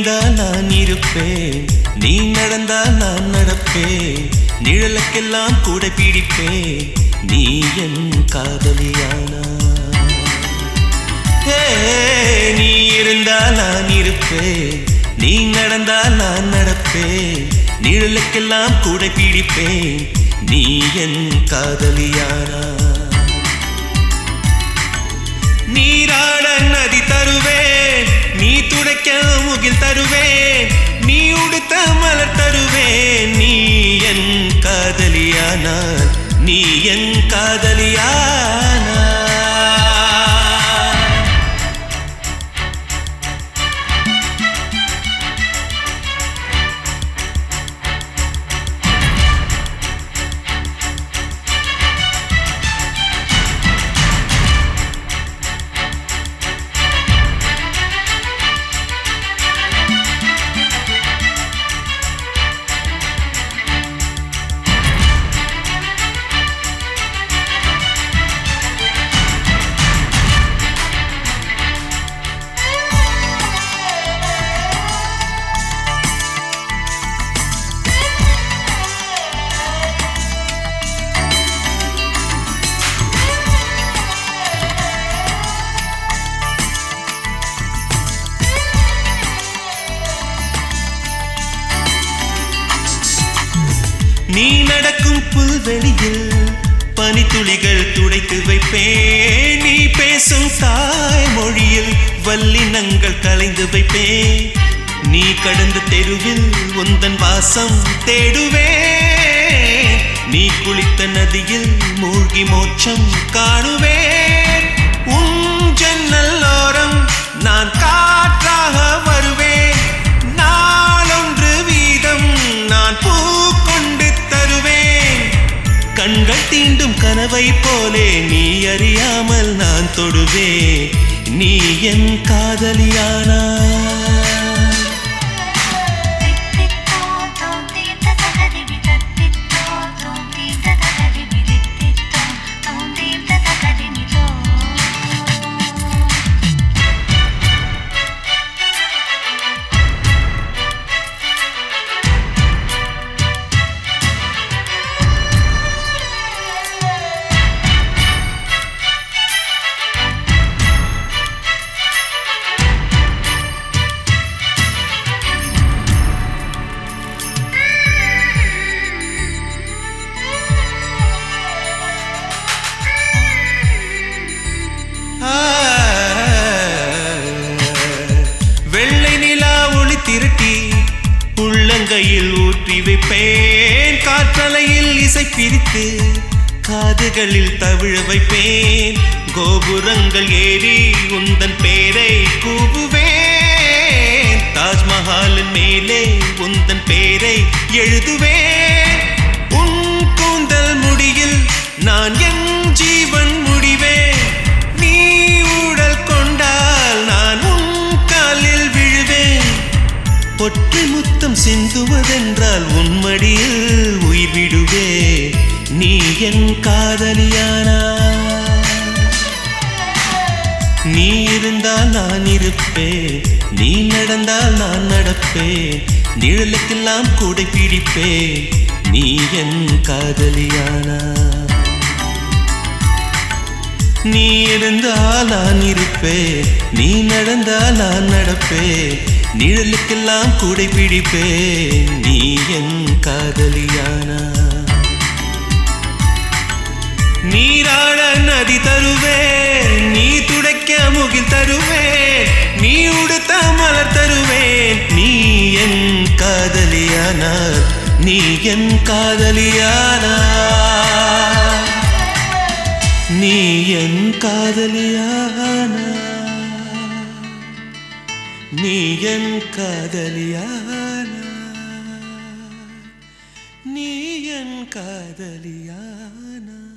இருந்தால் நான் இருப்பேன் நீ நடந்தால் நான் நடப்பேன் நிழலுக்கெல்லாம் கூட பிடிப்பேன் நீ என் காதலியானா ஹே, நீ இருந்தால் நான் இருப்பேன் நீ நடந்தால் நான் நடப்பேன் நிழலுக்கெல்லாம் கூட பிடிப்பேன் நீ என் காதலியானா நீராட நதி தருவேன் நீ துடைக்க முகில் தருவேன் நீ உடுத்த மலர் தருவேன் நீ என் காதலியானால் நீ என் காதலியானா நீ நடக்கும் புல்வெளியில் பனித்துளிகள் துடைத்து வைப்பேன் நீ பேசும் தாய்மொழியில் வல்லினங்கள் கலைந்து வைப்பேன் நீ கடந்த தெருவில் உந்தன் வாசம் தேடுவேன் நீ குளித்த நதியில் மூழ்கி மோட்சம் காணுவேன் உன் ஜன்னல்லோரம் நான் காற்றாக வருவேன் நாளொன்று வீதம் நான் பூ கொண்டு தருவேன் கண்கள் தீண்டும் கனவை போலே நீ அறியாமல் நான் தொடுவேன் நீ என் காதலியானா தித்தித்தோ தோந்தீத்த தகதிவி தத்தித்தோ தோந்தீத்த தகதிவி தித்தித்தோ தோந்தீத்த தகதிமிதோ ஆ, வெள்ளை நிலா ஒளி திரட்டி உள்ளங்கையில் ஊற்றி வைப்பேன் காற்றலையில் இசை பிரித்து காதுகளில் தவிழ வைப்பேன் கோபுரங்கள் ஏறி உந்தன் பேரை கூவுவேன் தாஜ்மஹாலின் மேலே உந்தன் பேரை எழுதுவேன் உன் கூந்தல் முடியில் நான் என் ஜீவன் முடிவேன் நீ ஊடல் கொண்டால் நான் உன் காலில் விழுவேன் ஒற்றை முத்தம் சிந்துவதென்றால் உன் மடியில் உயிர் விடுவே நீ என் காதலியானா நீ இருந்தால் நான் இருப்பேன் நீ நடந்தால் நான் நடப்பேன் நிழலுக்கெல்லாம் கூட பிடிப்பேன் நீ என் காதலியானா நீ இருந்தால் நான் இருப்பேன் நீ நடந்தால் நான் நடப்பேன் நிழலுக்கெல்லாம் கூடை பிடிப்பேன் நீ என் காதலியானா நீராட நதி தருவேன் நீ துடைக்க முகில் தருவேன் நீ உடுத்த மலர் தருவேன் நீ என் காதலியானார் நீ என் காதலியானா நீ என் காதலியானா நீ என் காதலியானா நீ என் காதலியானா